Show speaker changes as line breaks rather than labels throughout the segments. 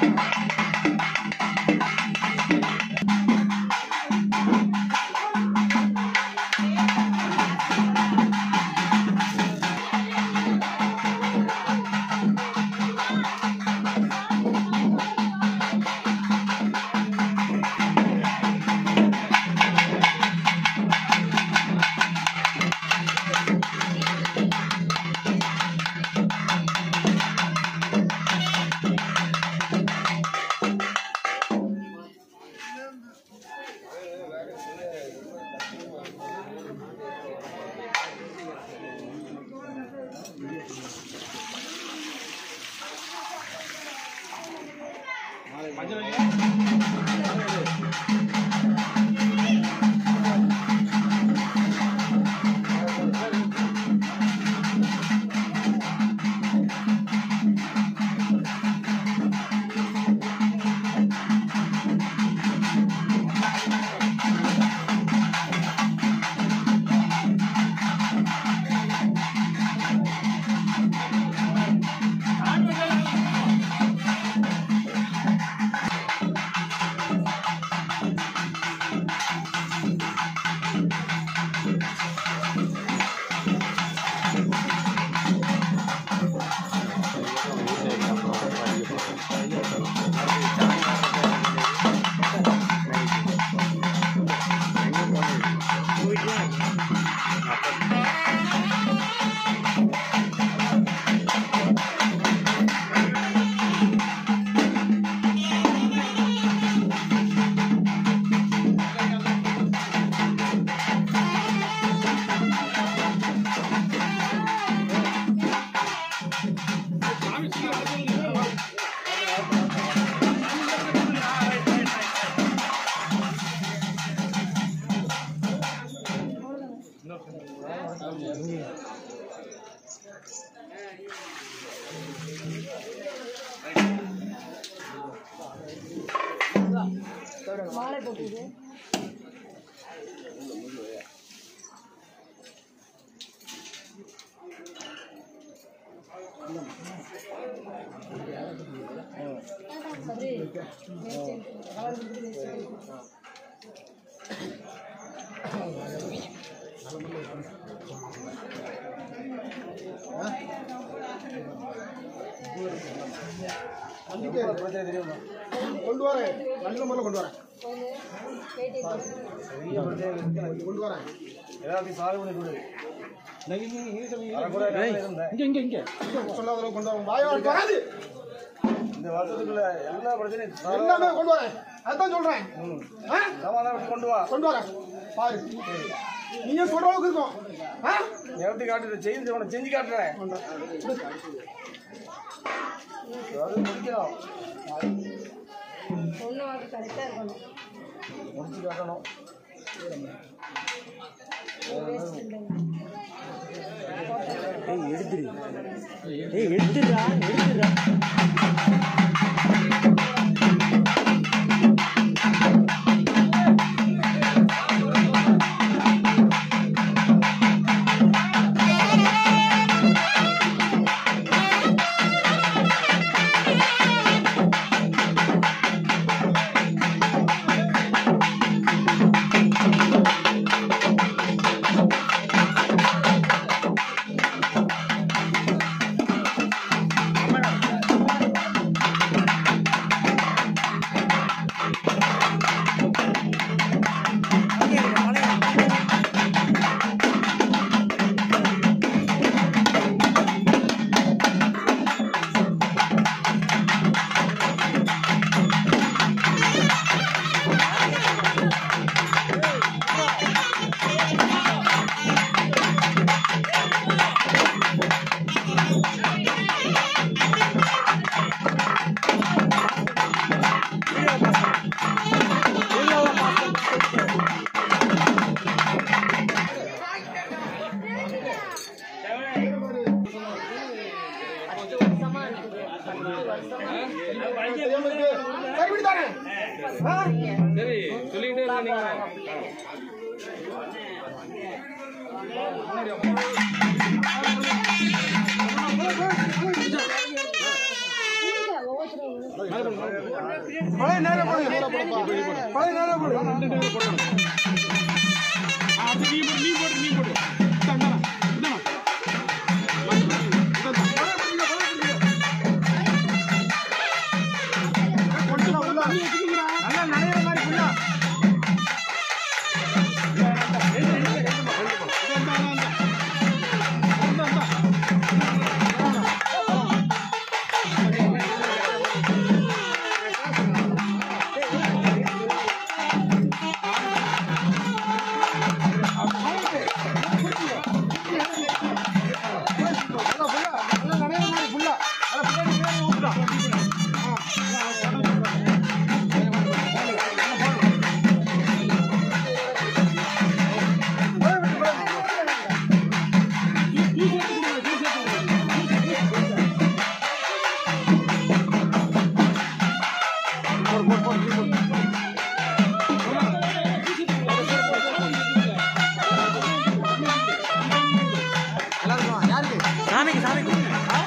மாலை போட்டுது சரி கலர்
கொண்டு வரேன் நல்ல முறையில் கொண்டு வரேன்
கேட்டி
கொண்டு வரேன்
எல்லாத்தையும் சால்வ் பண்ணி கொடு
இங்க இங்க இங்க சொல்லாத கொண்டு வரேன் வாய் வார்த்தை வராது
இந்த வருஷத்துக்குள்ள எல்லா பிரச்சனையும் solve
எல்லாமே கொண்டு வரேன் அதான் சொல்றேன் ஆ?
சமாதானம் கொண்டு வா
கொண்டு வரேன் பாரு நீங்க சொல்ற அளவுக்கு இருக்கும் ஆ?
நிறுத்தி காட்டுறது செய்து உனக்கு செஞ்சு காட்டுறேன் அது முடிக்கணும்
ஒன்று வாக்கு கரெக்டாக இருக்கணும்
முடிச்சு காட்டணும்
வேஸ்ட் இல்லை
ஏய் எடுத்துரு ஏய் எடுத்துடுறா எடுத்துடுறா
சரி இப்படி தானே ஆ?
சரி சொல்லிக்கிட்டே இருங்க நீங்க
ஒவ்வொருத்தரும்
பழைய நேரம் போடு பழைய நேரம் போடு
அடுத்து நீ போடு நீ போடு நீ போடு இந்தா, இந்தாடா, இந்தாடா.
கொஞ்சம் உள்ள. நல்லா நனையிற மாதிரி ஃபுல்லா நல்லா ஃபுல்லா நல்லா நனையிற மாதிரி ஃபுல்லா அதை பின்னாடி பின்னாடி ஊத்துடா.
சாமிக்கு சாமிக்கு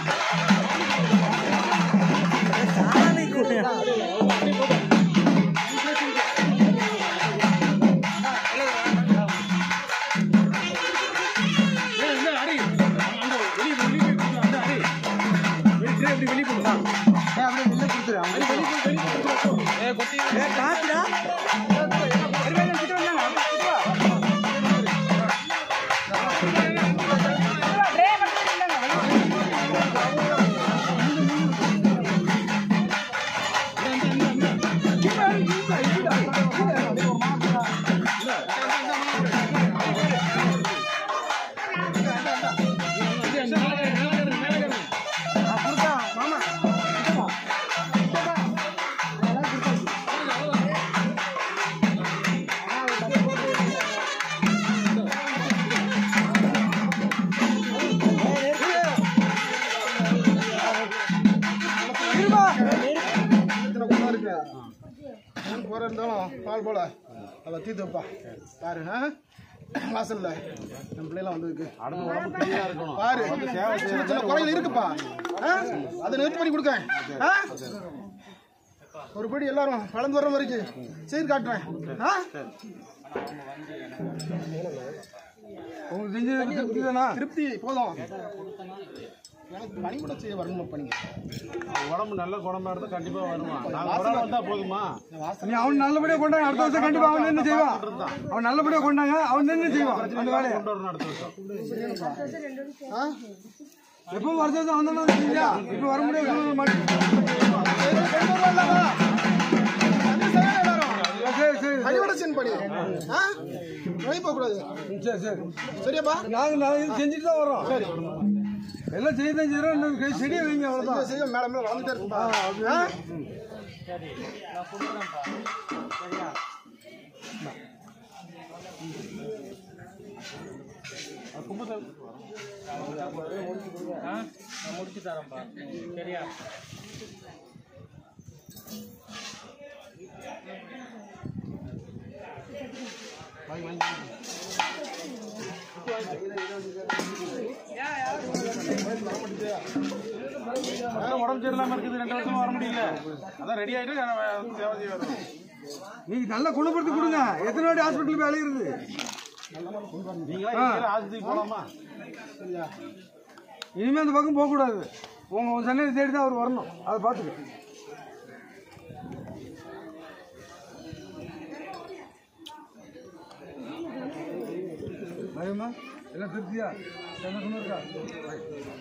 சாமிக்கு
ஏய், இந்த அடி. அந்த வெளிய போ, வெளிய போய் கொடுத்து, அந்த அடி. வெளிய tray அப்படி வெளிய போடு.
ஏய், அப்படியே வெளில கொடுத்துரு. அவங்க
வெளிய போய், வெளிய போய் கொடுத்து. ஏய், கொட்டி.
காத்துடா
இது அந்த மேல ஏறு, மேல ஏறு, மேல ஏறு.
நான் கொடுத்தா, மாமா. இருமா. இத்தனை குடம் இருக்கு. மூணு போற இருந்தாலும் பால் போல அவ தீத்து வைப்பா பாரு ஆ? வாசல்ல என் பிள்ளைலாம் வந்ததுக்கு பாரு சின்ன சின்ன குறைகள் இருக்குப்பா ஆ? அதை நிறுத்தி பண்ணி கொடுக்க ஆ? ஒரு படி எல்லாரும் வளர்ந்து வர வரைக்கும் செய்து காட்டுறேன் ஆ? உங்களுக்கு செஞ்சது திருப்தி தானா திருப்தி போதும் எனக்கு பணி கூட செய்ய வரணும் பண்ணி
உடம்பு நல்ல குடம்பா இருந்தா கண்டிப்பா வருவான் நாங்க ஒரு ஆள் வந்தா போதுமா
நீ அவன் நல்லபடியா கொண்டாங்க அடுத்த வருஷம் கண்டிப்பா அவன் என்ன செய்வான் அவன் நல்லபடியா கொண்டாங்க அவன் என்ன செய்வான் அந்த வேலையை
கொண்டு வரணும் அடுத்த வருஷம்
ஆ? எப்போ வருஷம் அவன் தானே செஞ்சா இப்போ வர முடியாது அடிவடச்சன் படி நோய் போகக்கூடாது சரி சரி சரியாப்பா நாங்கள் நாங்கள் இது செஞ்சுட்டு தான் வரோம் சரி எல்லாம் செய்ய தான் செய்கிறோம் இன்னும் கை செடியை வைங்க அவ்வளோதான் செய்ய மேலே மேலே வளர்ந்துட்டே இருக்குப்பா ஆ?
முடிச்சு தரேன்ப்பா சரியா
அதான் உடம்பு சரியில்லாம இருக்குது ரெண்டு வருஷமா வர முடியல அதான் ரெடி ஆயிட்டு நான் சேவை செய்ய வரணும்
நீங்க நல்லா குணப்படுத்தி கொடுங்க எத்தனை வாட்டி ஹாஸ்பிட்டல் போய் அலைகிறது
நீங்க ஆஸ்பத்திரிக்கு போலாமா
இனிமே அந்த பக்கம் போகக்கூடாது உங்க உங்க சன்னதி தேடி தான் அவர் வரணும் அதை பார்த்துக்க பயமா எல்லாம் திருப்தியா சந்தோஷமா இருக்கா